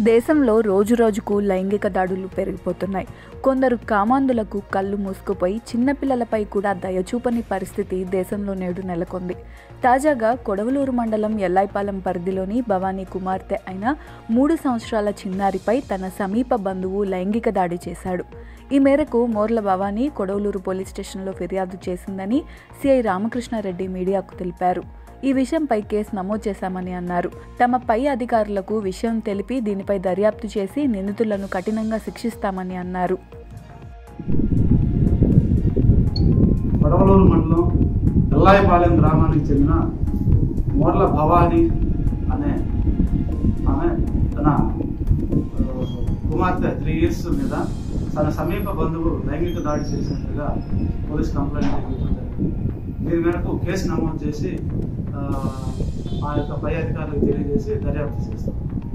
దేశంలో రోజురోజుకు లైంగిక దాడులు పెరిగిపోతున్నాయి కొందరు కామాంధులకు కళ్ళు మూసుకుపోయి చిన్నపిల్లలపై కూడా దయచూపని పరిస్థితి దేశంలో నేడు నెలకొంది తాజాగా కొడవలూరు మండలం ఎల్లాయిపాలెం పరిధిలోని భవానీ కుమార్తె అయిన మూడు సంవత్సరాల చిన్నారిపై తన సమీప బంధువు లైంగిక దాడి చేశాడు ఈ మేరకు మోర్ల భవానీ కొడవలూరు పోలీస్ స్టేషన్లో ఫిర్యాదు చేసిందని సిఐ రామకృష్ణారెడ్డి మీడియాకు తెలిపారు ఈ విషయంపై కేసు నమోదు చేశామని అన్నారు తమ పై అధికారులకు విషయం తెలిపి దీనిపై దర్యాప్తు చేసి నిందితులను కఠినంగా శిక్షిస్తామని అన్నారు కొడవలూరు మండలం ఎల్లాయిపాలెం గ్రామానికి చెందిన మోర్ల భవాని అనే ఆమె తన ఆ, కుమార్తె త్రీ ఇయర్స్ మీద తన సమీప బంధువు లైంగిక దాడి చేసినట్లుగా పోలీస్ కంప్లైంట్ ఇవ్వడం జరిగింది దీని మేరకు కేసు నమోదు చేసి ఆ, ఆ యొక్క పై అధికారులకు తెలియజేసి దర్యాప్తు చేస్తాం